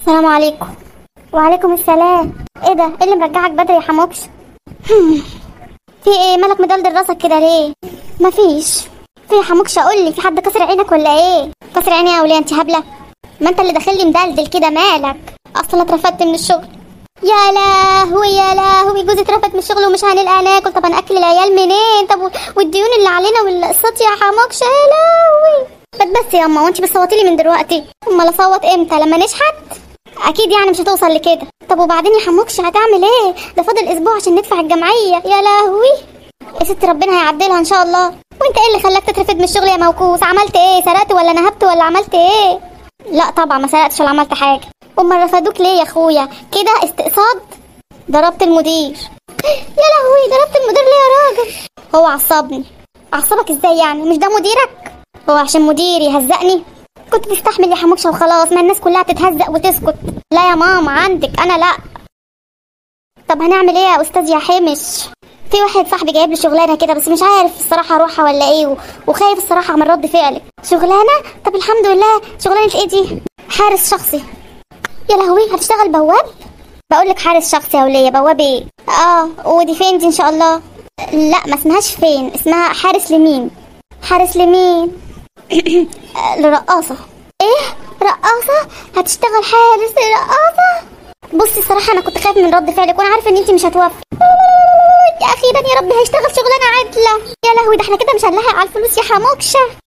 السلام عليكم وعليكم السلام ايه ده ايه اللي مرجعك بدري يا حموكش في ايه مالك مدلدل راسك كده ليه مفيش في يا حموكش اقول لي في حد كسر عينك ولا ايه كسر عيني يا وليه انت هبله ما انت اللي داخل لي مدلدل كده مالك اصلا اترفدت من الشغل يا لهوي يا لهوي جوزي اترفد من الشغل ومش هنلقى ناكل طب هناكل العيال منين طب والديون اللي علينا والاقساط يا حموكش يا لهوي بس بس يا اما وانت بتصوتي لي من دلوقتي امال اصوت امتى لما نشحت اكيد يعني مش هتوصل لكده طب وبعدين يا حموكش هتعمل ايه ده فاضل اسبوع عشان ندفع الجمعيه يا لهوي يا ست ربنا هيعدلها ان شاء الله وانت ايه اللي خلاك تترفد من الشغل يا موكوس عملت ايه سرقت ولا نهبت ولا عملت ايه لا طبعا ما سرقتش ولا عملت حاجه امال رفدوك ليه يا اخويا كده استقصاد ضربت المدير يا لهوي ضربت المدير ليه يا راجل هو عصبني عصبك ازاي يعني مش ده مديرك هو عشان مديري يهزقني كنت تستحمل يا حموكشه وخلاص ما الناس كلها تتهزق وتسكت لا يا ماما عندك انا لا طب هنعمل ايه يا استاذ يا حمش في واحد صاحبي جايب لي شغلانه كده بس مش عارف الصراحه اروحها ولا ايه و... وخايف الصراحه من رد فعلك شغلانه طب الحمد لله شغلانه ايه دي حارس شخصي يا لهوي هتشتغل بواب بقول لك حارس شخصي يا وليه بواب ايه اه ودي فين دي ان شاء الله لا ما اسمهاش فين اسمها حارس لمين حارس لمين لرقاصة ايه رقاصة هتشتغل حارس رقاصة بصي الصراحة انا كنت خايف من رد فعلك وانا عارفة ان انتي مش هتوافقي اخيرا يا رب هيشتغل شغلانة عادلة يا لهوي ده احنا كده مش هنلاحق على الفلوس يا حموكشة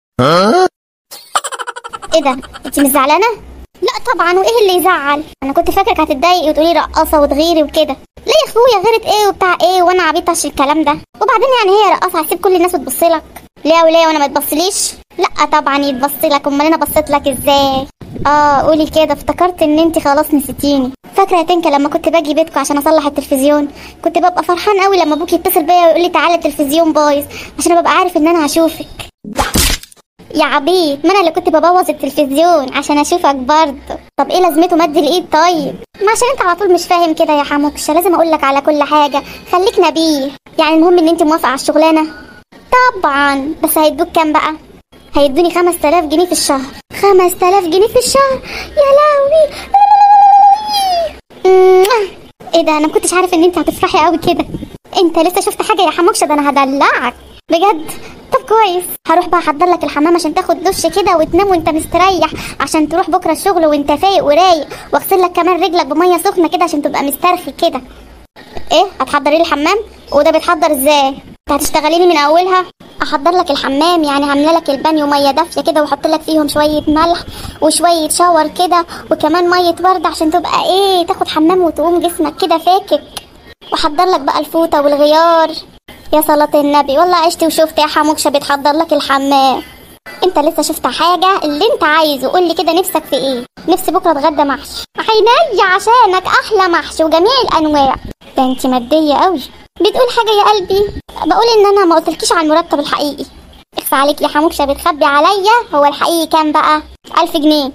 ايه ده انتي مش زعلانة لا طبعا وايه اللي يزعل انا كنت فاكرك هتتضايقي وتقولي رقاصة وتغيري وكده لا يا اخويا غيرت ايه وبتاع ايه وانا عبيطة عشان الكلام ده وبعدين يعني هي رقاصة هتسيب كل الناس وتبصلك ليه وليه وانا ما تبصليش لا طبعا يتبص لك امال انا بصيت لك ازاي اه قولي كده افتكرت ان انت خلاص نسيتيني فاكره يا تنكه لما كنت باجي بيتكم عشان اصلح التلفزيون كنت ببقى فرحان قوي لما ابوك يتصل بيا ويقول لي تعالى التلفزيون بايظ عشان ببقى عارف ان انا هشوفك يا عبيط ما انا اللي كنت ببوظ التلفزيون عشان اشوفك برضه طب ايه لازمته مد الايد طيب ما عشان انت على طول مش فاهم كده يا حموكشه لازم اقول لك على كل حاجه خليك نبيه يعني المهم ان انت موافقه على الشغلانه طبعا بس هيدوك كام بقى هيدوني 5000 جنيه في الشهر 5000 جنيه في الشهر يا لهوي ايه ده انا ما كنتش عارف ان انت هتفرحي قوي كده انت لسه شفت حاجه يا حموكشه ده انا هدلعك بجد طب كويس هروح بقى احضر لك الحمام عشان تاخد دش كده وتنام وانت مستريح عشان تروح بكره الشغل وانت فايق ورايق واغسل لك كمان رجلك بميه سخنه كده عشان تبقى مسترخي كده ايه هتحضري لي الحمام وده بيتحضر ازاي انت هتشتغلي لي من اولها احضر لك الحمام يعني عامله لك البانيو ميه دافيه كده واحط لك فيهم شويه ملح وشويه شاور كده وكمان ميه ورد عشان تبقى ايه تاخد حمام وتقوم جسمك كده فاكك واحضر لك بقى الفوطه والغيار يا صلاة النبي والله عشت وشفت يا حموكشه بيتحضر لك الحمام انت لسه شفت حاجة اللي انت عايزه قول لي كده نفسك في ايه نفسي بكرة اتغدى محشي عيني عشانك احلى محشي وجميع الانواع ده انت مادية قوي بتقول حاجة يا قلبي بقول ان انا ما قلتلكيش على المرتب الحقيقي اخفى عليك يا حموكشه بتخبي عليا هو الحقيقي كام بقى ألف جنيه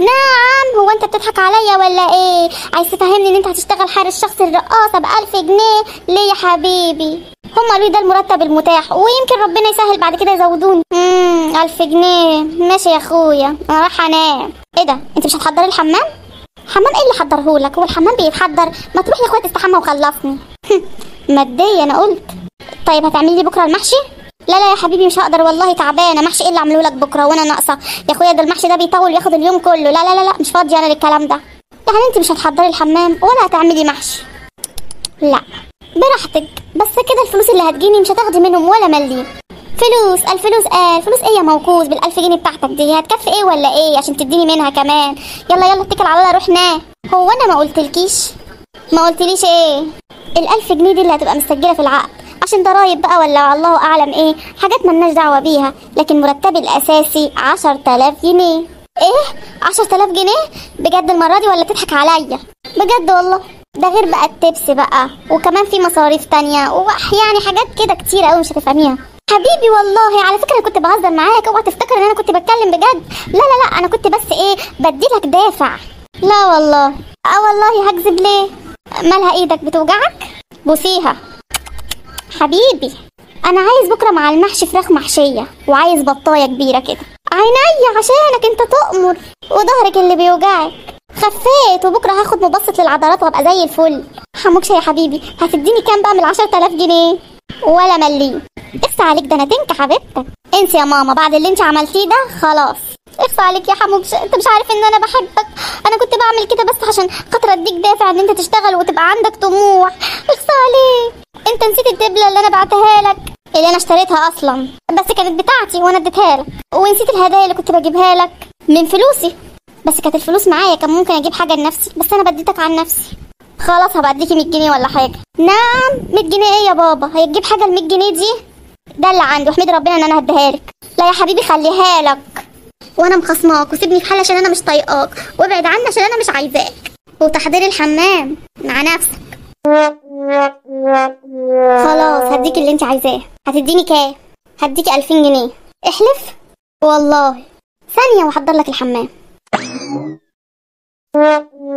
نعم هو انت بتضحك عليا ولا ايه عايز تفهمني ان انت هتشتغل حارس شخصي الرقاصه بألف جنيه ليه يا حبيبي هم قالوا لي ده المرتب المتاح ويمكن ربنا يسهل بعد كده يزودوني امم ألف جنيه ماشي يا اخويا انا رايحه انام ايه ده انت مش هتحضري الحمام حمام ايه اللي حضرهولك هو الحمام بيتحضر ما تروح يا اخويا تستحمى وخلصني مادية انا قلت طيب هتعملي لي بكره المحشي لا لا يا حبيبي مش هقدر والله تعبانه محشي ايه اللي عملوه لك بكره وانا ناقصه يا اخويا ده المحشي ده بيطول ياخد اليوم كله لا لا لا لا مش فاضيه انا للكلام ده يعني انت مش هتحضري الحمام ولا هتعملي محشي لا براحتك بس كده الفلوس اللي هتجيني مش هتاخدي منهم ولا مليم فلوس الفلوس ايه فلوس ايه يا موكوس بالالف جنيه بتاعتك دي هتكفي ايه ولا ايه عشان تديني منها كمان يلا يلا اتكل على الله روح نام هو انا ما قلتلكيش ما قلتليش ايه الالف جنيه دي اللي هتبقى مسجله في العقد عشان ضرايب بقى ولا الله اعلم ايه حاجات ملناش دعوه بيها لكن مرتبي الاساسي عشر تلاف جنيه ايه عشر تلاف جنيه بجد المره دي ولا بتضحك عليا بجد والله ده غير بقى التبس بقى وكمان في مصاريف تانية ويعني حاجات كده كتير قوي مش هتفهميها حبيبي والله على فكره كنت بهزر معاك اوعى تفتكر ان انا كنت بتكلم بجد لا لا لا انا كنت بس ايه بديلك دافع لا والله اه والله هكذب ليه مالها ايدك بتوجعك بوسيها حبيبي انا عايز بكره مع المحشي فراخ محشيه وعايز بطايه كبيره كده عيني عشانك انت تؤمر وظهرك اللي بيوجعك خفيت وبكره هاخد مبسط للعضلات وابقى زي الفل حموكشه يا حبيبي هتديني كام بقى من العشرة آلاف جنيه ولا مليم اخس عليك ده انا تنك حبيبتك انسي يا ماما بعد اللي انت عملتيه ده خلاص اخس عليك يا حموكشه انت مش عارف ان انا بحبك انا كنت بعمل كده بس عشان خاطر اديك دافع ان انت تشتغل وتبقى عندك طموح اخس عليك انت نسيت الدبله اللي انا بعتها لك اللي انا اشتريتها اصلا بس كانت بتاعتي وانا اديتها لك ونسيت الهدايا اللي كنت بجيبها لك من فلوسي بس كانت الفلوس معايا كان ممكن اجيب حاجه لنفسي بس انا بديتك عن نفسي خلاص هبقى اديكي 100 جنيه ولا حاجه نعم 100 جنيه ايه يا بابا هيجيب حاجه ال 100 جنيه دي ده اللي عندي واحمدي ربنا ان انا هديها لك لا يا حبيبي خليها لك وانا مخصماك وسيبني في حالي عشان انا مش طايقاك وابعد عني عشان انا مش عايزاك وتحضير الحمام مع نفسك خلاص هديك اللي انت عايزاه هتديني كام هديكي 2000 جنيه احلف والله ثانيه واحضر لك الحمام